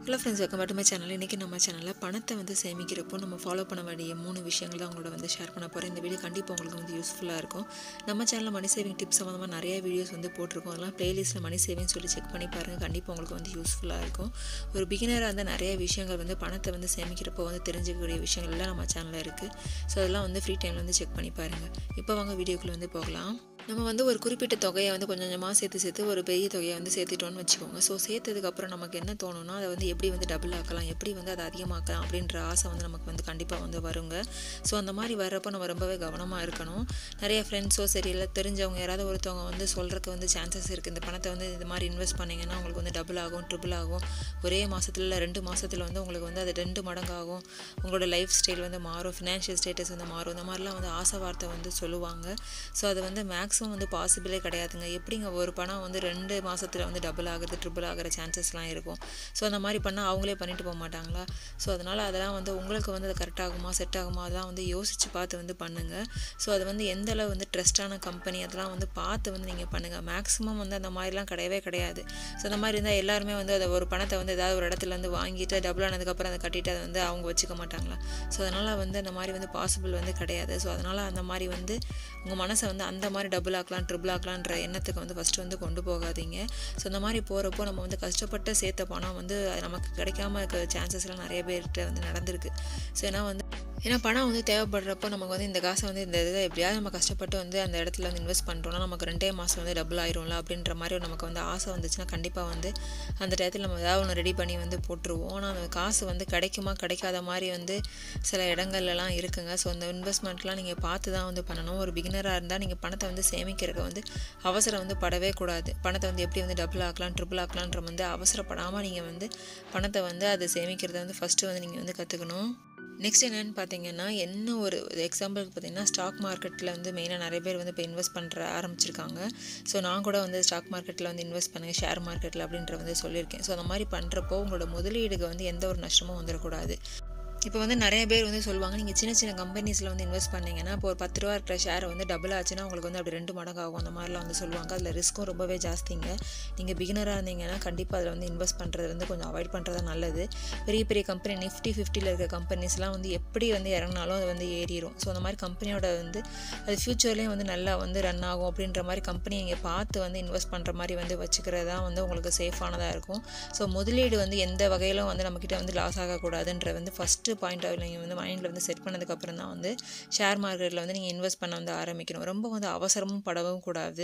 hello friends welcome மட்டுமே channel இன்றைக்கி நம்ம சேனலில் பணத்தை வந்து சேமிக்கிறப்போ நம்ம ஃபாலோ பண்ண வேண்டிய மூணு விஷயங்கள் தான் உங்களோட வந்து ஷேர் பண்ண போகிறேன் இந்த வீடியோ கண்டிப்பாக உங்களுக்கு வந்து யூஸ்ஃபுல்லாக இருக்கும் நம்ம சேனலில் மணி சேவிங் டிப்ஸ் சம்மந்தமாக நிறைய வீடியோஸ் வந்து போட்டிருக்கோம் அதெல்லாம் ப்ளேலிஸ்ட்டில் மணி சேவிங் சொல்லி செக் பண்ணி பாருங்கள் கண்டிப்பாக உங்களுக்கு வந்து யூஸ்ஃபுல்லாக இருக்கும் ஒரு பிகினராக இருந்தால் நிறைய விஷயங்கள் வந்து பணத்தை வந்து சேமிக்கிறப்போ வந்து தெரிஞ்சுக்கக்கூடிய விஷயங்கள் எல்லாம் நம்ம சேனலில் இருக்குது ஸோ அதெல்லாம் வந்து ஃப்ரீ டைமில் வந்து செக் பண்ணி பாருங்கள் இப்போ வாங்க வீடியோக்குள்ளே வந்து போகலாம் நம்ம வந்து ஒரு குறிப்பிட்ட தொகையை வந்து கொஞ்சம் கொஞ்சமாக சேர்த்து சேர்த்து ஒரு பெரிய தொகையை வந்து சேர்த்துட்டோம்னு வச்சுக்கோங்க ஸோ சேர்த்ததுக்கப்புறம் நமக்கு என்ன தோணும்னா அதை வந்து எப்படி வந்து டபுள் ஆக்கலாம் எப்படி வந்து அதை அதிகமாக்கலாம் அப்படின்ற ஆசை வந்து நமக்கு வந்து கண்டிப்பாக வந்து வருங்க ஸோ அந்த மாதிரி வர்றப்போ நம்ம ரொம்பவே கவனமாக இருக்கணும் நிறைய ஃப்ரெண்ட்ஸோ சரி இல்லை தெரிஞ்சவங்க யாராவது ஒருத்தவங்க வந்து சொல்கிறதுக்கு வந்து சான்சஸ் இருக்குது இந்த பணத்தை வந்து இது மாதிரி இன்வெஸ்ட் பண்ணிங்கன்னா உங்களுக்கு வந்து டபுள் ஆகும் ட்ரிபிள் ஆகும் ஒரே மாதத்துல இல்லை ரெண்டு மாதத்தில் வந்து உங்களுக்கு வந்து அது ரெண்டு மடங்காகும் உங்களோட லைஃப் ஸ்டைல் வந்து மாறும் ஃபினான்ஷியல் ஸ்டேட்டஸ் வந்து மாறும் இந்த மாதிரிலாம் வந்து ஆசை வார்த்தை வந்து சொல்லுவாங்க ஸோ அது வந்து மேக்ஸிமம் வந்து பாசிபிளே கிடையாதுங்க எப்படிங்க ஒரு பணம் வந்து ரெண்டு மாதத்தில் வந்து டபுள் ஆகுறது ட்ரிபிள் ஆகிற சான்சஸ்லாம் இருக்கும் ஸோ அந்த மாதிரி பண்ணால் அவங்களே பண்ணிட்டு போக மாட்டாங்களா ஸோ அதனால் அதெல்லாம் வந்து உங்களுக்கு வந்து அது கரெக்ட் ஆகுமா செட் ஆகுமா அதெல்லாம் வந்து யோசித்து பார்த்து வந்து பண்ணுங்கள் ஸோ அது வந்து எந்த அளவு வந்து ட்ரஸ்டான கம்பெனி அதெல்லாம் வந்து பார்த்து வந்து நீங்கள் பண்ணுங்கள் மேக்ஸிமம் வந்து அந்த மாதிரிலாம் கிடையவே கிடையாது ஸோ அந்த மாதிரி இருந்தால் எல்லாருமே வந்து அதை ஒரு பணத்தை வந்து ஏதாவது ஒரு இடத்துல வந்து வாங்கிட்டு டபுள் ஆனதுக்கப்புறம் அதை கட்டிட்டு அதை வந்து அவங்க வச்சுக்க மாட்டாங்களா ஸோ அதனால் வந்து அந்த மாதிரி வந்து பாசிபிள் வந்து கிடையாது ஸோ அதனால் அந்த மாதிரி வந்து உங்கள் மனசை வந்து அந்த மாதிரி டபுள் ஆக்கலாம் ட்ரிபிள் ஆக்கலான்ற எண்ணத்துக்கு வந்து ஃபஸ்ட்டு வந்து கொண்டு போகாதீங்க ஸோ அந்த மாதிரி போகிறப்போ நம்ம வந்து கஷ்டப்பட்டு சேர்த்த பணம் வந்து அது நமக்கு கிடைக்காம இருக்க சான்சஸ்லாம் நிறைய பேர்கிட்ட வந்து நடந்திருக்கு ஸோ ஏன்னா வந்து ஏன்னா பணம் வந்து தேவைப்படுறப்போ நமக்கு வந்து இந்த காசை வந்து இந்த இதை எப்படியாவது நம்ம கஷ்டப்பட்டு வந்து அந்த இடத்துல வந்து இன்வெஸ்ட் பண்ணுறோம்னா நமக்கு ரெண்டே மாதம் வந்து டபுள் ஆயிரும்ல அப்படின்ற மாதிரி நமக்கு வந்து ஆசை வந்துச்சுன்னா கண்டிப்பாக வந்து அந்த டயத்தில் நம்ம ஏதாவது ஒன்று ரெடி பண்ணி வந்து போட்டுருவோம் ஆனால் அந்த காசு வந்து கிடைக்குமா கிடைக்காத மாதிரி வந்து சில இடங்கள்லாம் இருக்குங்க ஸோ அந்த இன்வெஸ்ட்மெண்ட்லாம் நீங்கள் பார்த்து தான் வந்து பண்ணணும் ஒரு பிகினராக இருந்தால் நீங்கள் பணத்தை வந்து சேமிக்கிறதுக்கு வந்து அவசரம் வந்து படவே கூடாது பணத்தை வந்து எப்படி வந்து டபுள் ஆக்கலாம் ட்ரிபிள் ஆக்கலான்ற வந்து அவசரப்படாமல் நீங்கள் வந்து பணத்தை வந்து அதை சேமிக்கிறத வந்து ஃபஸ்ட்டு வந்து நீங்கள் வந்து கற்றுக்கணும் நெக்ஸ்ட் என்னென்னு பார்த்தீங்கன்னா என்ன ஒரு எக்ஸாம்பிளுக்கு பார்த்தீங்கன்னா ஸ்டாக் மார்க்கெட்டில் வந்து மெயினாக நிறைய பேர் வந்து இப்போ இன்வெஸ்ட் பண்ணுற ஆரம்பிச்சிருக்காங்க ஸோ நான் கூட வந்து ஸ்டாக் மார்க்கெட்டில் வந்து இன்வெஸ்ட் பண்ணுங்கள் ஷேர் மார்க்கெட்டில் அப்படின்ற வந்து சொல்லியிருக்கேன் ஸோ அந்த மாதிரி பண்ணுறப்போ உங்களோட முதலீடுக்கு வந்து எந்த ஒரு நஷ்டமும் வந்துடக்கூடாது இப்போ வந்து நிறைய பேர் வந்து சொல்லுவாங்க நீங்கள் சின்ன சின்ன கம்பெனிஸில் வந்து இன்வெஸ்ட் பண்ணீங்கன்னா இப்போ ஒரு பத்து ரூபா இருக்கிற ஷேர் வந்து டபுள் ஆச்சுன்னா உங்களுக்கு வந்து அப்படி ரெண்டு மடங்கு ஆகும் அந்த மாதிரிலாம் வந்து சொல்லுவாங்க அதில் ரிஸ்க்கும் ரொம்பவே ஜாஸ்திங்க நீங்கள் பிகினராக இருந்தீங்கன்னா கண்டிப்பாக அதில் வந்து இன்வெஸ்ட் பண்ணுறது வந்து கொஞ்சம் அவாய்ட் பண்ணுறது நல்லது பெரிய பெரிய கம்பெனி நிஃப்டி ஃபிஃப்டியில் இருக்க கம்பெனிஸ்லாம் வந்து எப்படி வந்து இறங்கினாலும் அது வந்து ஏறிடும் ஸோ அந்த மாதிரி கம்பெனியோட வந்து அது ஃப்யூச்சர்லேயும் வந்து நல்லா வந்து ரன் ஆகும் அப்படின்ற மாதிரி கம்பெனி நீங்கள் பார்த்து வந்து இன்வெஸ்ட் பண்ணுற மாதிரி வந்து வச்சுக்கிறது தான் வந்து உங்களுக்கு சேஃபானதாக இருக்கும் ஸோ முதலீடு வந்து எந்த வகையிலும் வந்து நம்மக்கிட்ட வந்து லாஸ் ஆகக்கூடாதுன்ற வந்து ஃபஸ்ட்டு ஃபஸ்ட்டு பாயிண்ட் ஆஃப் நீங்கள் வந்து மைண்டில் வந்து செட் பண்ணதுக்கப்புறம் தான் வந்து ஷேர் மார்க்கெட்டில் வந்து நீங்கள் இன்வெஸ்ட் பண்ண வந்து ஆரம்பிக்கணும் ரொம்ப வந்து அவசரமும் படவும் கூடாது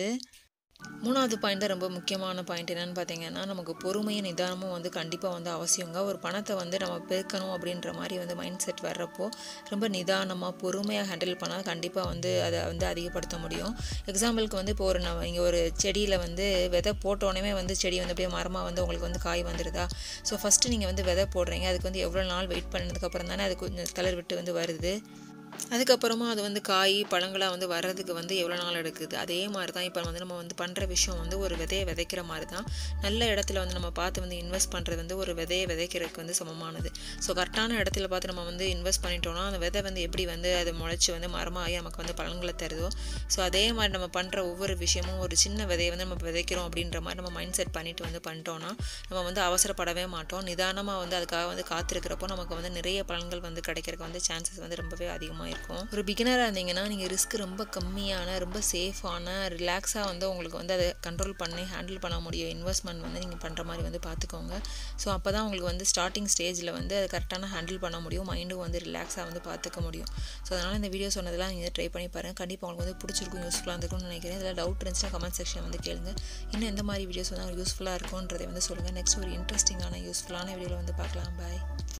மூணாவது பாயிண்ட் தான் ரொம்ப முக்கியமான பாயிண்ட் என்னென்னு பார்த்தீங்கன்னா நமக்கு பொறுமையும் நிதானமும் வந்து கண்டிப்பாக வந்து அவசியங்க ஒரு பணத்தை வந்து நம்ம பெருக்கணும் அப்படின்ற மாதிரி வந்து மைண்ட் செட் வர்றப்போ ரொம்ப நிதானமாக பொறுமையாக ஹேண்டில் பண்ணால் கண்டிப்பாக வந்து அதை வந்து அதிகப்படுத்த முடியும் எக்ஸாம்பிளுக்கு வந்து இப்போ ஒரு நம்ம இங்கே ஒரு செடியில் வந்து விதை போட்டோடனே வந்து செடி வந்து அப்படியே மரமாக வந்து உங்களுக்கு வந்து காய் வந்துடுதா ஸோ ஃபஸ்ட்டு நீங்கள் வந்து விதை போடுறீங்க அதுக்கு வந்து எவ்வளோ நாள் வெயிட் பண்ணதுக்கப்புறம் தானே அது கொஞ்சம் கலர் விட்டு வந்து வருது அதுக்கப்புறமா அது வந்து காய் பழங்களாக வந்து வர்றதுக்கு வந்து எவ்வளோ நாள் எடுக்குது அதே மாதிரி தான் இப்போ வந்து நம்ம வந்து பண்ணுற விஷயம் வந்து ஒரு விதையை விதைக்கிற மாதிரி தான் நல்ல இடத்துல வந்து நம்ம பார்த்து வந்து இன்வெஸ்ட் பண்ணுறது வந்து ஒரு விதையை விதைக்கிறதுக்கு வந்து சமமானது ஸோ கரெக்டான இடத்துல பார்த்து நம்ம வந்து இன்வெஸ்ட் பண்ணிட்டோம்னா அந்த விதை வந்து எப்படி வந்து அது முளைச்சி வந்து மரமாகி நமக்கு வந்து பழங்களை தருதோ ஸோ அதே மாதிரி நம்ம பண்ணுற ஒவ்வொரு விஷயமும் ஒரு சின்ன விதையை வந்து நம்ம விதைக்கிறோம் அப்படின்ற மாதிரி நம்ம மைண்ட் செட் பண்ணிட்டு வந்து பண்ணிட்டோம்னா நம்ம வந்து அவசரப்படவே மாட்டோம் நிதானமாக வந்து அதுக்காக வந்து காத்திருக்கிறப்போ நமக்கு வந்து நிறைய பலன்கள் வந்து கிடைக்கிறதுக்கு வந்து சான்சஸ் வந்து ரொம்பவே அதிகமாக இருக்கும் இருக்கும் ஒரு பிகினராக இருந்தீங்கன்னா நீங்கள் ரிஸ்க் ரொம்ப கம்மியான ரொம்ப சேஃபான ரிலாக்ஸாக வந்து உங்களுக்கு வந்து அதை கண்ட்ரோல் பண்ணி ஹேண்டில் பண்ண முடியும் இன்வெஸ்ட்மெண்ட் வந்து நீங்கள் பண்ணுற மாதிரி வந்து பார்த்துக்கோங்க ஸோ அப்போ தான் உங்களுக்கு வந்து ஸ்டார்டிங் ஸ்டேஜில் வந்து அதை கரெக்டான ஹேண்டில் பண்ண முடியும் மைண்டும் வந்து ரிலாக்ஸாக வந்து பார்த்துக்க முடியும் ஸோ அதனால் இந்த வீடியோ சொன்னதெல்லாம் நீங்கள் ட்ரை பண்ணி பாருங்கள் கண்டிப்பாக உங்களுக்கு வந்து பிடிச்சிருக்கும் யூஸ்ஃபுல்லாக இருந்திருக்கும்னு நினைக்கிறேன் இதில் டவுட் இருந்துச்சுன்னா கமெண்ட் செக்ஷன் வந்து கேளுங்க இன்னும் எந்த மாதிரி வீடியோஸ் வந்து யூஸ்ஃபுல்லாக இருக்கும்ன்றதை வந்து சொல்லுங்கள் நெக்ஸ்ட் ஒரு இன்ட்ரெஸ்டிங்கான யூஸ்ஃபுல்லான வீடியோவில் வந்து பார்க்கலாம் பாய்